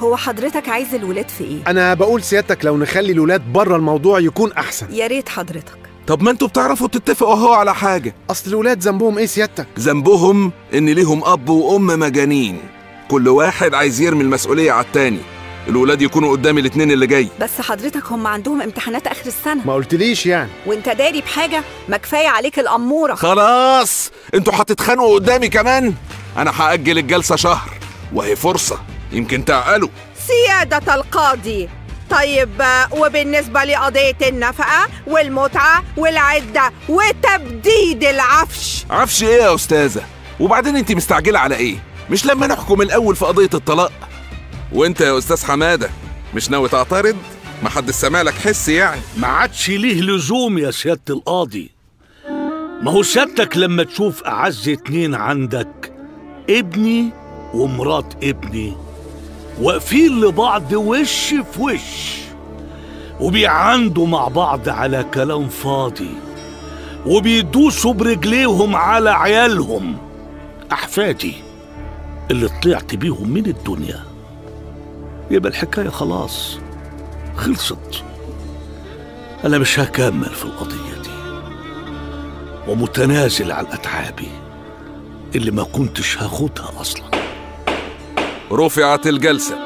هو حضرتك عايز الولاد في ايه انا بقول سيادتك لو نخلي الولاد بره الموضوع يكون احسن يا ريت حضرتك طب ما انتوا بتعرفوا تتفقوا اهو على حاجة اصل الولاد ذنبهم ايه سيادتك ذنبهم ان ليهم اب وام مجانين كل واحد عايز يرمي المسؤولية على التاني الولاد يكونوا قدام الاتنين اللي جاي بس حضرتك هم عندهم امتحانات اخر السنه ما قلتليش يعني وانت داري بحاجه ما كفايه عليك الاموره خلاص انتوا هتتخانقوا قدامي كمان انا هأجل الجلسة شهر وهي فرصة يمكن تعقلوا سيادة القاضي طيب آه، وبالنسبة لقضية النفقة والمتعة والعدة وتبديد العفش عفش ايه يا استاذة وبعدين انت مستعجلة على ايه مش لما نحكم الاول في قضية الطلاق وانت يا استاذ حمادة مش ناوي تعترض محدش سامع لك حس يعني ما عادش ليه لزوم يا سيادة القاضي ما هو سيادتك لما تشوف أعز اتنين عندك ابني ومرات ابني واقفين لبعض وش في وش وبيعاندوا مع بعض على كلام فاضي وبيدوسوا برجليهم على عيالهم أحفادي اللي طلعت بيهم من الدنيا يبقى الحكاية خلاص خلصت أنا مش هكمل في القضية دي ومتنازل عن أتعابي اللي ما كنتش هاخدها أصلا رفعت الجلسة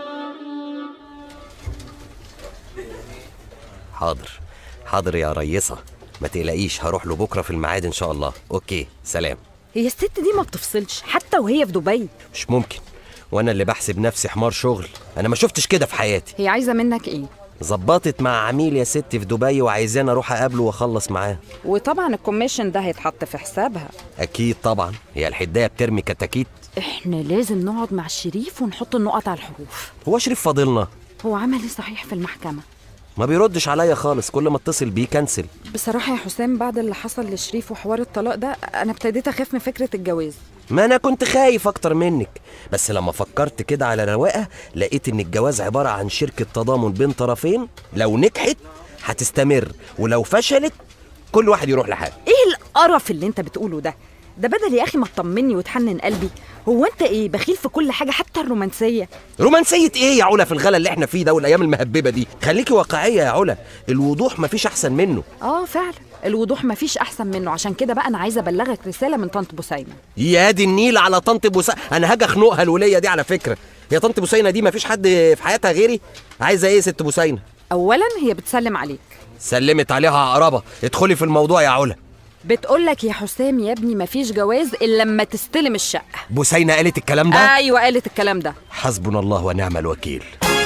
حاضر حاضر يا ريصة ما تقلقيش هروح له بكرة في الميعاد إن شاء الله أوكي سلام هي الست دي ما بتفصلش حتى وهي في دبي مش ممكن وأنا اللي بحسب نفسي حمار شغل أنا ما شفتش كده في حياتي هي عايزه منك ايه ظبطت مع عميل يا ست في دبي وعايزاني أروح أقابله وأخلص معاه وطبعا الكوميشن ده هيتحط في حسابها أكيد طبعا هي الحداية بترمي كتاكيت احنا لازم نقعد مع الشريف ونحط النقط على الحروف هو شريف فاضلنا هو عمل ايه صحيح في المحكمه ما بيردش عليا خالص كل ما اتصل بيه كنسل بصراحه يا حسام بعد اللي حصل لشريف وحوار الطلاق ده انا ابتديت اخاف من فكره الجواز ما انا كنت خايف اكتر منك بس لما فكرت كده على رواقه لقيت ان الجواز عباره عن شركه تضامن بين طرفين لو نجحت هتستمر ولو فشلت كل واحد يروح لحاله ايه القرف اللي انت بتقوله ده ده بدل يا اخي ما تطمني وتحنن قلبي هو انت ايه بخيل في كل حاجه حتى الرومانسيه رومانسيه ايه يا علا في الغلا اللي احنا فيه ده والايام المهببه دي خليكي واقعيه يا علا الوضوح مفيش احسن منه اه فعلا الوضوح مفيش احسن منه عشان كده بقى انا عايزه ابلغك رساله من طنط بوسينه يا دي النيل على طنط بوسا انا هاجي اخنقها الوليه دي على فكره هي طنط بوسينه دي مفيش حد في حياتها غيري عايزه ايه ست بوسينه اولا هي بتسلم عليك سلمت عليها عقربه ادخلي في الموضوع يا علا بتقولك يا حسام يا ابني مفيش جواز الا لما تستلم الشقه بوسينه قالت الكلام ده ايوه قالت الكلام ده حسبنا الله ونعم الوكيل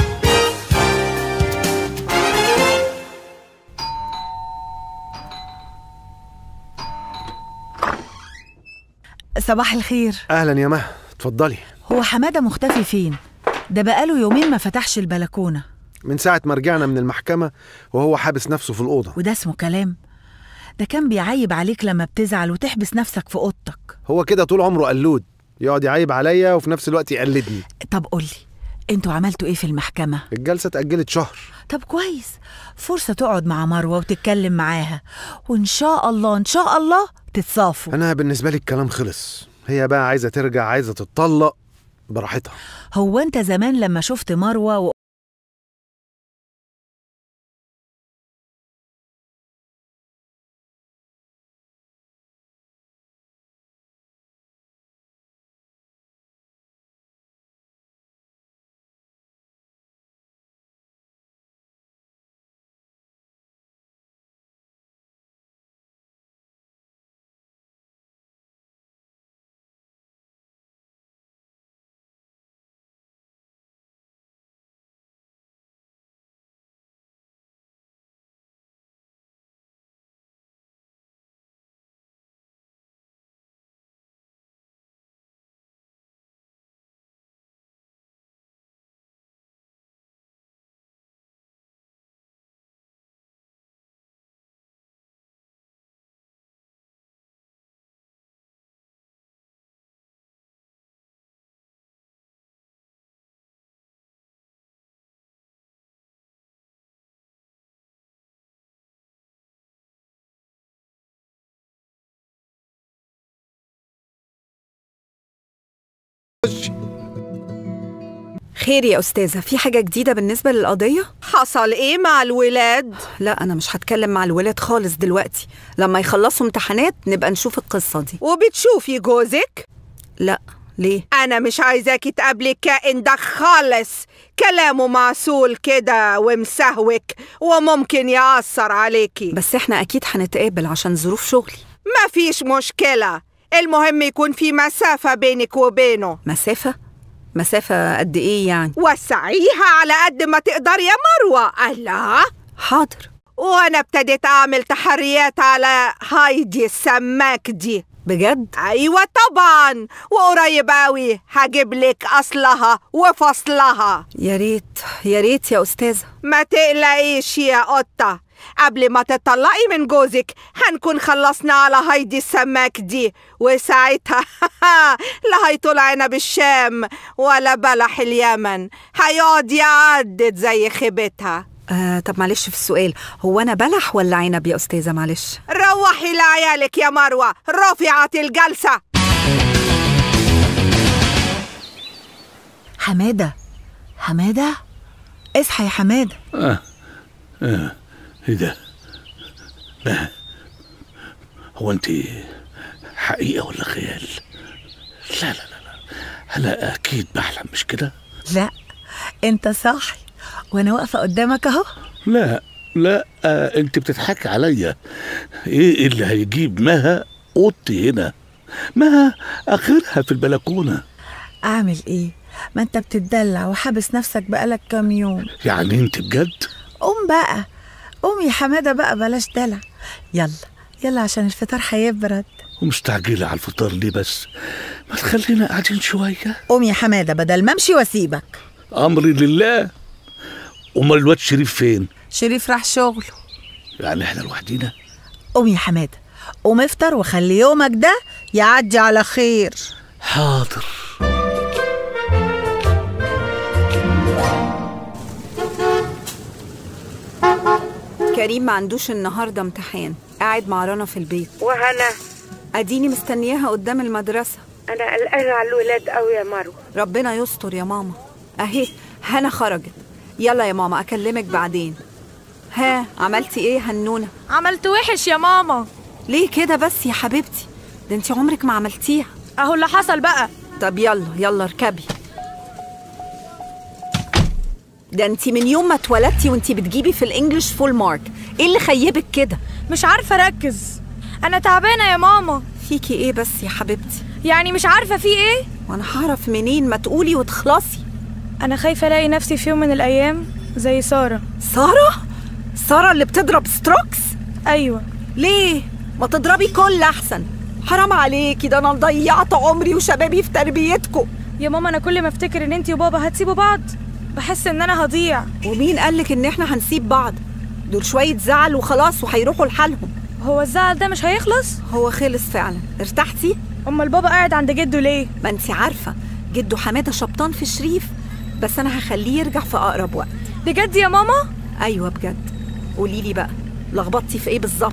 صباح الخير اهلا يا مها اتفضلي هو حمادة مختفي فين؟ ده بقاله يومين ما فتحش البلكونة من ساعه ما رجعنا من المحكمه وهو حابس نفسه في الاوضه وده اسمه كلام ده كان بيعيب عليك لما بتزعل وتحبس نفسك في اوضتك هو كده طول عمره قلود يقعد يعيب عليا وفي نفس الوقت يقلدني طب قولي انتوا عملتوا ايه في المحكمة؟ الجلسه اتاجلت شهر طب كويس فرصة تقعد مع مروة وتتكلم معاها وإن شاء الله إن شاء الله تتصافوا انا بالنسبه لي الكلام خلص هي بقى عايزه ترجع عايزه تتطلق براحتها هو أنت زمان لما شفت مروة و... خير يا أستاذة في حاجة جديدة بالنسبة للقضية؟ حصل ايه مع الولاد لا أنا مش هتكلم مع الولاد خالص دلوقتي لما يخلصوا امتحانات نبقى نشوف القصة دي وبتشوفي جوزك لا ليه؟ انا مش عايزاكي تقابلي الكائن ده خالص كلامه معسول كده ومسهوك وممكن يأثر عليكي بس احنا أكيد هنتقابل عشان ظروف شغلي مفيش مشكلة المهم يكون في مسافة بينك وبينه مسافة؟ مسافة قد إيه يعني؟ وسعيها على قد ما تقدر يا مروة الله حاضر وانا ابتديت اعمل تحريات على هايدي السماك دي بجد؟ ايوه طبعا وقريب قوي هجيب لك اصلها وفصلها يا ريت يا ريت يا أستاذة ما تقلقيش يا قطة قبل ما تطلقي من جوزك هنكون خلصنا على هايدي السماك دي وساعتها لا هيطول عنب الشام ولا بلح اليمن هيقعد يعدد زي خيبتها آه طب معلش في السؤال هو أنا بلح ولا عنب يا أستاذة معلش؟ روحي لعيالك يا مروة رفعت الجلسة حمادة حمادة اصحى يا حمادة ايه ده ما هو انت حقيقة ولا خيال لا لا لا لا انا اكيد بحلم مش كده لا انت صاحي وانا واقفة قدامك اهو لا لا آه انت بتضحك عليا ايه اللي هيجيب مها اوضتي هنا مها اخرها في البلكونه اعمل ايه ما انت بتدلع وحابس نفسك بقالك كام يوم يعني انت بجد قوم بقى قوم يا حمادة بقى بلاش دلع يلا يلا عشان الفطار هيبرد ومستعجله على الفطار ليه بس ما تخلينا قاعدين شويه قوم يا حمادة بدل ما امشي واسيبك امري لله امال الواد شريف فين شريف راح شغله يعني احنا لوحدينا قوم يا حمادة قوم افطر وخلي يومك ده يعدي على خير حاضر كريم ما عندوش النهاردة امتحان قاعد مع رنا في البيت وهنا أديني مستنياها قدام المدرسة انا قلقانة على الولاد قوي يا مروة ربنا يستر يا ماما أهي هنا خرجت يلا يا ماما أكلمك بعدين ها عملتي إيه هنونة عملت وحش يا ماما ليه كده بس يا حبيبتي ده انت عمرك ما عملتيها اهو اللي حصل بقى طب يلا يلا اركبي ده انت من يوم ما اتولدتي وانت بتجيبي في الانجليش فول مارك ايه اللي خيبك كده مش عارفه اركز انا تعبانه يا ماما فيكي ايه بس يا حبيبتي يعني مش عارفه في ايه وانا هعرف منين ما تقولي وتخلصي انا خايفه الاقي نفسي في يوم من الايام زي ساره ساره ساره اللي بتضرب ستروكس ايوه ليه ما تضربي كل احسن حرام عليكي ده انا ضيعت عمري وشبابي في تربيتكم يا ماما انا كل ما افتكر ان انتي وبابا هتسيبوا بعض بحس ان انا هضيع ومين قالك ان احنا هنسيب بعض دول شويه زعل وخلاص وهيروحوا لحالهم هو الزعل ده مش هيخلص هو خلص فعلا ارتحتي امال بابا قاعد عند جده ليه ما انت عارفه جده حماده شبطان في شريف بس انا هخليه يرجع في اقرب وقت بجد يا ماما ايوه بجد قولي لي بقى لخبطتي في ايه بالظبط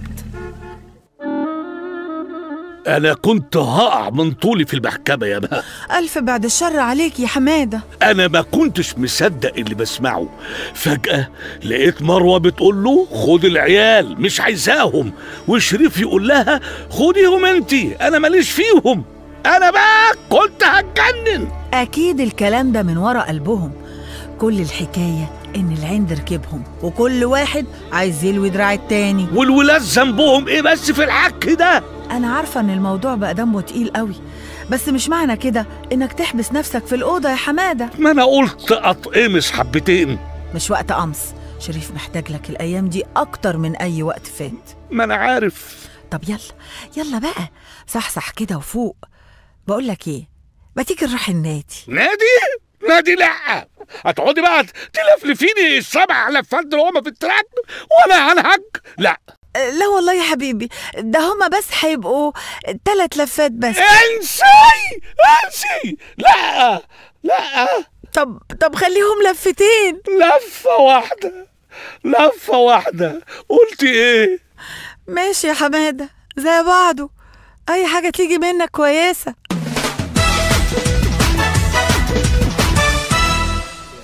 انا كنت هقع من طولي في المحكمه يا مها ألف بعد الشر عليك يا حمادة انا ما كنتش مصدق اللي بسمعه فجاه لقيت مروه بتقول له خد العيال مش عايزاهم وشريف يقول لها خديهم انتي انا ماليش فيهم انا بقى كنت هتجنن أكيد الكلام ده من ورا قلبهم كل الحكاية إن العند ركبهم وكل واحد عايز يلوي دراع التاني والولاد ذنبهم ايه بس في العك ده أنا عارفة إن الموضوع بقى دمه تقيل قوي بس مش معنى كده إنك تحبس نفسك في الأوضة يا حمادة ما انا قلت اتقمص حبتين مش وقت قمص شريف محتاج لك الأيام دي أكتر من أي وقت فات ما انا عارف طب يلا يلا بقى صحصح كده وفوق بقول لك إيه ما تيجي نروح النادي نادي نادي لا هتقعدي بقى تلفلفيني السبع لفات دول هما في التراك وانا هنهج لا أه، لا والله يا حبيبي ده هما بس هيبقوا تلات لفات بس انسي انسي لا لا طب طب خليهم لفتين لفة واحدة لفة واحدة قلتي ايه ماشي يا حمادة زي بعضه أي حاجة تيجي منك كويسة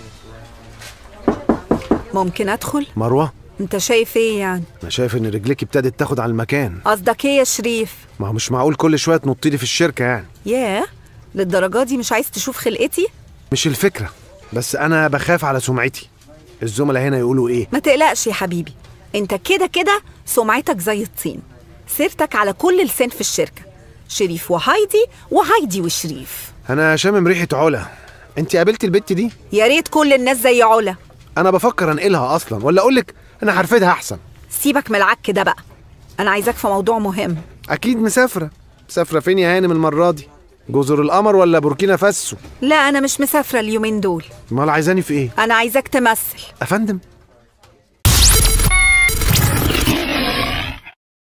ممكن ادخل مروه انت شايف ايه يعني انا شايف ان رجليك ابتدت تاخد على المكان قصدك ايه يا شريف ما هو مش معقول كل شويه تنطي لي في الشركه يعني ياه للدرجه دي مش عايز تشوف خلقتي مش الفكره بس انا بخاف على سمعتي الزملاء هنا يقولوا ايه ما تقلقش يا حبيبي انت كده كده سمعتك زي الطين سيرتك على كل لسان في الشركه شريف وهايدي وهايدي وشريف انا شامم ريحه علا انت قابلتي البت دي يا ريت كل الناس زي علا انا بفكر انقلها اصلا ولا اقول لك انا هرفدها احسن سيبك من العك ده بقى انا عايزاك في موضوع مهم اكيد مسافره مسافره فين يا هانم المره دي جزر القمر ولا بوركينا فاسو لا انا مش مسافره اليومين دول امال عايزاني في ايه انا عايزاك تمثل افندم